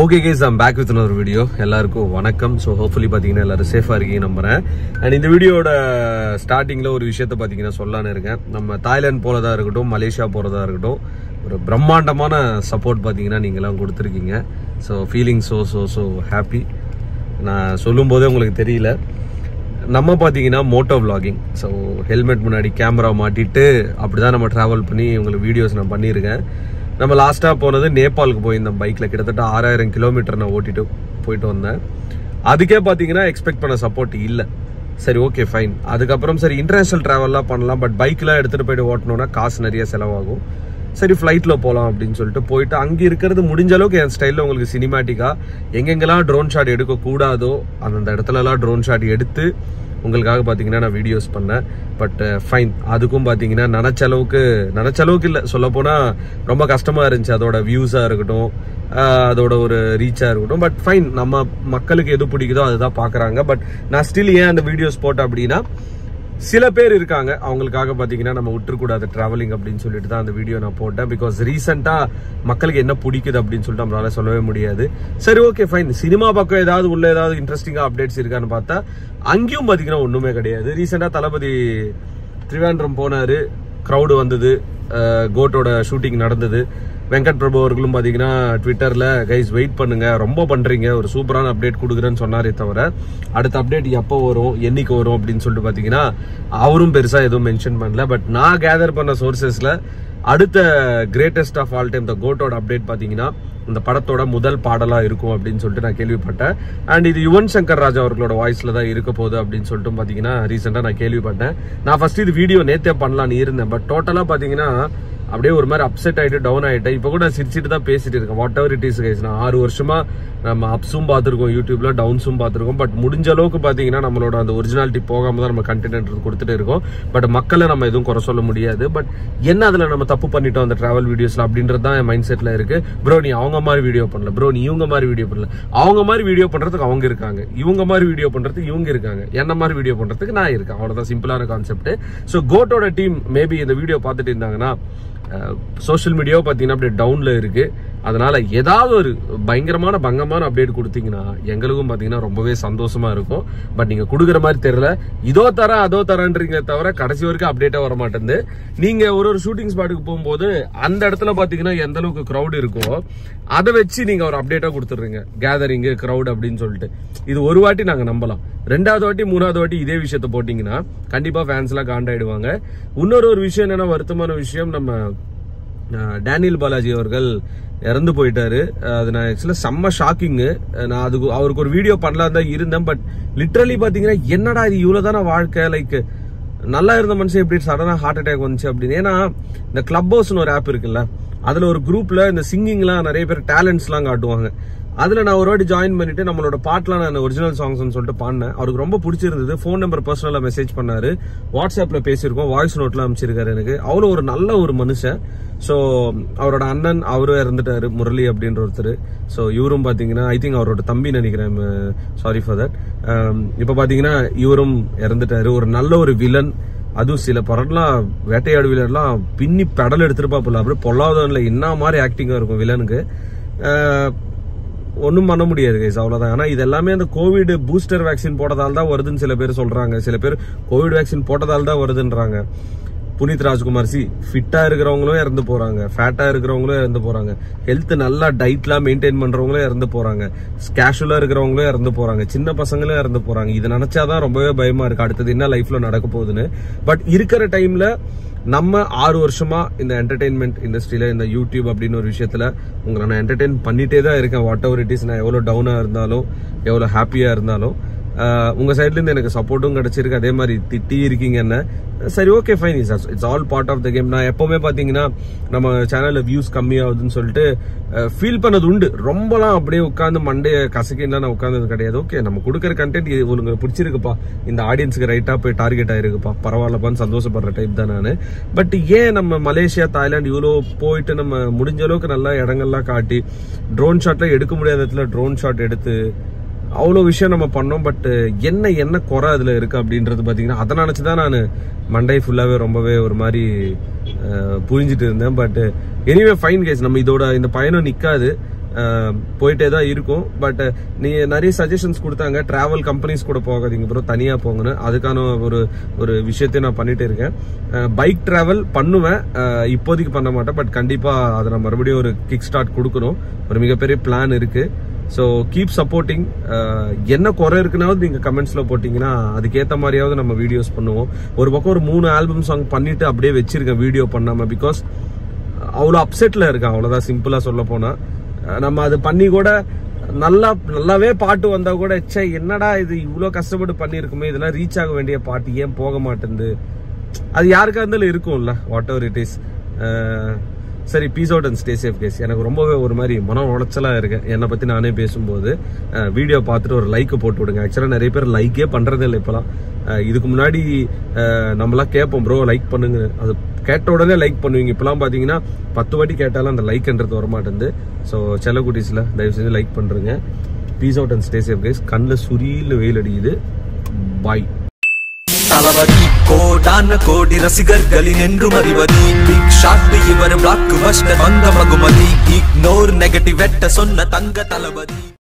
okay guys I'm back with ஒரு video எல்லாருக்கும் வணக்கம் ஸோ ஹோப்ஃபுல்லி பார்த்தீங்கன்னா எல்லாரும் சேஃபாக இருக்கீங்க நம்புறேன் அண்ட் இந்த வீடியோட ஸ்டார்டிங்கில் ஒரு விஷயத்த பார்த்தீங்கன்னா சொல்லலான்னு இருக்கேன் நம்ம தாய்லாந்து போகிறதா இருக்கட்டும் மலேசியா போகிறதா இருக்கட்டும் ஒரு பிரம்மாண்டமான சப்போர்ட் பார்த்தீங்கன்னா நீங்களாம் கொடுத்துருக்கீங்க so feeling so so so happy நான் சொல்லும் போதே உங்களுக்கு தெரியல நம்ம பார்த்தீங்கன்னா மோட்டோ vlogging ஸோ ஹெல்மெட் முன்னாடி கேமரா மாட்டிட்டு அப்படிதான் நம்ம ட்ராவல் பண்ணி உங்களுக்கு வீடியோஸ் நான் பண்ணியிருக்கேன் நம்ம லாஸ்ட்டாக போனது நேபாளுக்கு போயிருந்தேன் பைக்கில் கிட்டத்தட்ட ஆறாயிரம் கிலோமீட்டர் நான் ஓட்டிட்டு போயிட்டு வந்தேன் அதுக்கே பார்த்தீங்கன்னா எக்ஸ்பெக்ட் பண்ண சப்போர்ட் இல்லை சரி ஓகே ஃபைன் அதுக்கப்புறம் சரி இன்டர்நேஷனல் ட்ராவல்லாம் பண்ணலாம் பட் பைக்லாம் எடுத்துகிட்டு போயிட்டு ஓட்டணும்னா காசு நிறைய செலவாகும் சரி ஃப்ளைட்டில் போகலாம் அப்படின்னு சொல்லிட்டு போயிட்டு அங்கே இருக்கிறது முடிஞ்ச அளவுக்கு என் ஸ்டைலில் உங்களுக்கு சினிமேட்டிக்காக எங்கெங்கெல்லாம் ட்ரோன் ஷாட் எடுக்கக்கூடாதோ அந்தந்த இடத்துலலாம் ட்ரோன் ஷாட் எடுத்து உங்களுக்காக பார்த்தீங்கன்னா நான் வீடியோஸ் பண்ணேன் பட் ஃபைன் அதுக்கும் பார்த்தீங்கன்னா நினச்ச அளவுக்கு நினச்ச அளவுக்கு இல்லை சொல்லப்போனால் ரொம்ப கஷ்டமாக இருந்துச்சு அதோட வியூஸாக இருக்கட்டும் ஆஹ் அதோட ஒரு ரீச்சாக இருக்கட்டும் பட் ஃபைன் நம்ம மக்களுக்கு எது பிடிக்குதோ அதுதான் பார்க்குறாங்க பட் நான் ஸ்டில் ஏன் அந்த வீடியோஸ் போட்டேன் அப்படின்னா சில பேர் இருக்காங்க அவங்களுக்காக பார்த்தீங்கன்னா நம்ம விட்டுறக்கூடாது டிராவலிங் அப்படின்னு சொல்லிட்டு தான் அந்த வீடியோ நான் போட்டேன் பிகாஸ் ரீசெண்டாக மக்களுக்கு என்ன பிடிக்குது அப்படின்னு சொல்லிட்டு நம்மளால சொல்லவே முடியாது சரி ஓகே ஃபைன் சினிமா பக்கம் ஏதாவது உள்ள ஏதாவது இன்ட்ரெஸ்டிங்காக அப்டேட்ஸ் இருக்கான்னு பார்த்தா அங்கேயும் பார்த்தீங்கன்னா ஒன்றுமே கிடையாது ரீசெண்டாக தளபதி திருவேண்டரம் போனாரு க்ரௌடு வந்தது அஹ் கோட்டோட ஷூட்டிங் நடந்தது வெங்கட் பிரபு அவர்களும் பார்த்தீங்கன்னா ட்விட்டரில் கைஸ் வெயிட் பண்ணுங்க ரொம்ப பண்ணுறீங்க ஒரு சூப்பரான அப்டேட் கொடுக்குறேன்னு சொன்னாரே தவிர அடுத்த அப்டேட் எப்போ வரும் என்னைக்கு வரும் அப்படின்னு சொல்லிட்டு பார்த்தீங்கன்னா அவரும் பெருசாக எதுவும் மென்ஷன் பண்ணல பட் நான் கேதர் பண்ண சோர்சஸில் அடுத்த greatest of all time the கோட்டோட அப்டேட் பார்த்தீங்கன்னா இந்த படத்தோட முதல் பாடலா இருக்கும் அப்படின்னு சொல்லிட்டு நான் கேள்விப்பட்டேன் அண்ட் இது யுவன் சங்கர் ராஜா அவர்களோட வாய்ஸ்ல தான் இருக்க போகுது அப்படின்னு சொல்லிட்டு பாத்தீங்கன்னா ரீசெண்டா நான் கேள்விப்பட்டேன் நான் ஃபர்ஸ்ட் இது வீடியோ நேத்தே பண்ணலாம்னு இருந்தேன் பட் டோட்டலா பாத்தீங்கன்னா அப்படியே ஒரு மாதிரி அப்செட் ஆயிட்டு டவுன் ஆயிட்டேன் இப்போ கூட நான் சிரிச்சிட்டு தான் பேசிட்டு இருக்கேன் whatever it is guys நான் ஆறு வருஷமா நம்ம அப்ஸும் பார்த்துருக்கோம் யூடியூப்ல டவுன்ஸும் பார்த்துருக்கோம் பட் முடிஞ்ச அளவுக்கு பாத்தீங்கன்னா நம்மளோட அந்த ஒரிஜினாலிட்டி போகாம தான் நம்ம கண்டென்ட் கொடுத்துட்டு இருக்கோம் பட் மக்களை நம்ம எதுவும் குறை சொல்ல முடியாது பட் என்ன அதுல நம்ம தப்பு பண்ணிட்டோம் அந்த டிராவல் வீடியோஸ்ல அப்படின்றது தான் என் மைண்ட் செட்ல இருக்கு ப்ரோ நீ அவங்க மாதிரி வீடியோ பண்ணல ப்ரோ நீ இவங்க மாதிரி வீடியோ பண்ணல அவங்க மாதிரி வீடியோ பண்றதுக்கு அவங்க இருக்காங்க இவங்க மாதிரி வீடியோ பண்றதுக்கு இவங்க இருக்காங்க என்ன மாதிரி வீடியோ பண்றதுக்கு நான் இருக்கேன் அவ்வளவுதான் சிம்பிளான கான்செப்ட் ஸோ கோட்டோட டீம் மேபி இந்த வீடியோ பார்த்துட்டு இருந்தாங்கன்னா சோஷியல் மீடியாவும் பார்த்தீங்கன்னா அப்படியே டவுன்ல இருக்கு அதனால ஏதாவது ஒரு பயங்கரமான பங்கமான அப்டேட் கொடுத்தீங்கன்னா எங்களுக்கும் பார்த்தீங்கன்னா ரொம்பவே சந்தோஷமா இருக்கும் பட் நீங்க கொடுக்குற மாதிரி தெரியல இதோ தர அதோ தரன்றீங்க தவிர கடைசி வரைக்கும் அப்டேட்டா வர மாட்டேங்குது நீங்க ஒரு ஒரு ஷூட்டிங் ஸ்பாட்டுக்கு போகும்போது அந்த இடத்துல பாத்தீங்கன்னா எந்த அளவுக்கு க்ரௌட் இருக்கோ அதை வச்சு நீங்க ஒரு அப்டேட்டா கொடுத்துடுறீங்க கேதரிங் க்ரௌட் அப்படின்னு சொல்லிட்டு இது ஒரு வாட்டி நாங்க நம்பலாம் ரெண்டாவது வாட்டி மூணாவது வாட்டி இதே விஷயத்த போட்டீங்கன்னா கண்டிப்பா ஃபேன்ஸ் எல்லாம் காண்டாயிடுவாங்க இன்னொரு ஒரு விஷயம் என்னன்னா வருத்தமான விஷயம் நம்ம அஹ், டேனியல் பாலாஜி அவர்கள் இறந்து போயிட்டாரு அஹ், அது நான் ஆக்சுவலாக செம்ம ஷாக்கிங்கு நான் அதுக்கு அவருக்கு ஒரு வீடியோ பண்ணலாம் தான் இருந்தேன் பட் லிட்ரலி பார்த்தீங்கன்னா என்னடா இது இவ்வளோதான வாழ்க்கை லைக் நல்லா இருந்த மனுஷன் எப்படி சடனாக ஹார்ட் அட்டாக் வந்துச்சு அப்படின்னு ஏன்னா இந்த கிளப் ஹவுஸ்னு ஒரு ஆப் இருக்குல்ல அதில் ஒரு குரூப்பில் இந்த சிங்கிங்லாம் நிறைய பேர் டேலண்ட்ஸ்லாம் காட்டுவாங்க அதில் நான் ஒரு வாட்டி ஜாயின் பண்ணிட்டு நம்மளோட பாட்டெலாம் நான் ஒரிஜினல் சாங்ஸ்னு சொல்லிட்டு பாடினேன் அவருக்கு ரொம்ப பிடிச்சிருந்தது ஃபோன் நம்பர் பர்சனலாக மெசேஜ் பண்ணாரு வாட்ஸ்அப்பில் பேசியிருக்கோம் வாய்ஸ் நோட்லாம் அமைச்சிருக்காரு எனக்கு அவ்வளோ ஒரு நல்ல ஒரு மனுஷன் ஸோ அவரோட அண்ணன் அவரும் இறந்துட்டாரு முரளி அப்படின்ற ஒருத்தர் ஸோ இவரும் பார்த்தீங்கன்னா ஐ திங்க் அவரோட தம்பி நினைக்கிறேன் சாரி ஃபார் தட் இப்போ பார்த்தீங்கன்னா இவரும் இறந்துட்டாரு ஒரு நல்ல ஒரு வில்லன் அதுவும் சில படம்லாம் வேட்டையாடு வில்லன்லாம் பின்னி பெடல் எடுத்துருப்பாப்புல அப்படியே பொல்லாதவன்ல என்ன மாதிரி ஆக்டிங்காக இருக்கும் வில்லனுக்கு ஒன்றும் பண்ண முடியாது கைஸ் அவ்வளோதான் ஆனால் இது எல்லாமே அந்த கோவிட் பூஸ்டர் வேக்சின் போட்டதால் தான் வருதுன்னு சில பேர் சொல்றாங்க சில பேர் கோவிட் வேக்சின் போட்டதால் தான் வருதுன்றாங்க புனித் ராஜ்குமார் சி ஃபிட்டா இருக்கிறவங்களும் இறந்து போறாங்க ஃபேட்டா இருக்கிறவங்களும் இறந்து போறாங்க ஹெல்த் நல்லா டயட்லாம் மெயின்டைன் பண்றவங்களும் இறந்து போறாங்க கேஷுவலா இருக்கிறவங்களும் இறந்து போறாங்க சின்ன பசங்களும் இறந்து போறாங்க இது நினைச்சாதான் ரொம்பவே பயமா இருக்கு அடுத்தது என்ன லைஃப்ல நடக்க போகுதுன்னு பட் இருக்கிற டைம்ல நம்ம ஆறு வருஷமா இந்த என்டர்டைன்மெண்ட் இண்டஸ்ட்ரியில இந்த யூடியூப் அப்படின்னு ஒரு விஷயத்துல உங்களை நான் என்டர்டைன் பண்ணிட்டே தான் இருக்கேன் வாட் எவர் இட் இஸ் நான் எவ்வளவு டவுனா இருந்தாலும் எவ்வளவு ஹாப்பியா இருந்தாலும் ஆஹ் உங்க சைட்ல இருந்து எனக்கு சப்போர்ட்டும் கிடைச்சிருக்கு அதே மாதிரி திட்டி இருக்கீங்க என்ன சரி okay fine is it's all part of the game நான் எப்பவுமே பாத்தீங்கன்னா நம்ம சேனல்ல வியூஸ் கம்மியாகுதுன்னு சொல்லிட்டு ஃபீல் பண்ணது உண்டு ரொம்பலாம் அப்படியே உட்காந்து மண்டைய கசக்கின்லாம் நான் உட்கார்ந்தது கிடையாது ஓகே நம்ம கொடுக்குற கண்டென்ட் இது உங்களுக்கு பிடிச்சிருக்குப்பா இந்த ஆடியன்ஸ்க்கு ரைட்டா போய் டார்கெட் ஆயிருக்குப்பா பரவாயில்லப்பான்னு சந்தோஷப்படுற டைப் தான் நான் பட் ஏன் நம்ம மலேசியா தாய்லாந்து இவ்வளோ போயிட்டு நம்ம முடிஞ்ச அளவுக்கு நல்லா இடங்கள்லாம் காட்டி ட்ரோன் ஷாட்ல எடுக்க முடியாத இடத்துல ட்ரோன் ஷாட் எடுத்து அவ்வளோ விஷயம் நம்ம பண்ணோம் பட் என்ன என்ன குறை அதில் இருக்கு அப்படின்றது பார்த்தீங்கன்னா அதை நினச்சி தான் நான் மண்டை ஃபுல்லாகவே ரொம்பவே ஒரு மாதிரி அஹ், புரிஞ்சிட்டு இருந்தேன் பட் எனிவே ஃபைன் கேஸ் நம்ம இதோட இந்த பயணம் நிற்காது அஹ், போயிட்டே தான் இருக்கும் பட் நீ நிறைய சஜஷன்ஸ் கொடுத்தாங்க டிராவல் கம்பெனிஸ் கூட போகாதீங்க ப்ரோ தனியா போங்கன்னு அதுக்கான ஒரு ஒரு விஷயத்தையும் நான் பண்ணிட்டு இருக்கேன் பைக் டிராவல் பண்ணுவேன் அஹ், இப்போதைக்கு பண்ண மாட்டேன் பட் கண்டிப்பா அதை நான் மறுபடியும் ஒரு கிக் ஸ்டார்ட் கொடுக்கணும் ஒரு மிகப்பெரிய பிளான் இருக்கு ஸோ கீப் சப்போர்ட்டிங் என்ன குறை இருக்குனாவது நீங்க கமெண்ட்ஸ்ல போட்டீங்கன்னா அதுக்கேற்ற மாதிரியாவது நம்ம வீடியோஸ் பண்ணுவோம் ஒரு பக்கம் ஒரு மூணு ஆல்பம் சாங் பண்ணிட்டு அப்படியே வச்சிருக்கேன் வீடியோ பண்ணாம பிகாஸ் அவ்வளோ அப்செட்ல இருக்கேன் அவ்வளோதான் சிம்பிளா சொல்ல போனா அஹ் நம்ம அது பண்ணி கூட நல்லா நல்லாவே பாட்டு வந்தா கூட ச்சே என்னடா இது இவ்வளோ கஷ்டப்பட்டு பண்ணியிருக்குமே இதெல்லாம் ரீச் ஆக வேண்டிய பாட்டு ஏன் போக மாட்டேங்குது அது யாருக்கா இருந்தாலும் இருக்கும்ல வாட் எவர் இட் இஸ் சரி peace out and stay safe guys எனக்கு ரொம்பவே ஒரு மாதிரி மன உளைச்சலா இருக்கு என்னை பத்தி நானே பேசும்போது வீடியோ பார்த்துட்டு ஒரு லைக் போட்டு விடுங்க ஆக்சுவலா நிறைய பேர் லைக்கே பண்றதே இல்லை இப்பெல்லாம் அஹ் இதுக்கு முன்னாடி அஹ் நம்மலாம் கேட்போம் ப்ரோ லைக் பண்ணுங்க அது கேட்ட உடனே லைக் பண்ணுவீங்க இப்பெல்லாம் பாத்தீங்கன்னா பத்து வாட்டி கேட்டாலும் அந்த லைக்ன்றது வர மாட்டேங்குது ஸோ செல்லக்குட்டீஸ்ல தயவு செஞ்சு லைக் பண்றீங்க peace out and stay safe guys கண்ணில் சுரியில் வெயில் அடிக்குது பாய் தளபதி கோடான கோடி ரசிகர்களின் என்றும் அறிவதி பிக் ஷாட் இவர் பிளாக் பஸ்டர் வந்த மகுமதி இக்னோர் நெகட்டிவ் வெட்ட சொன்ன தங்க தளபதி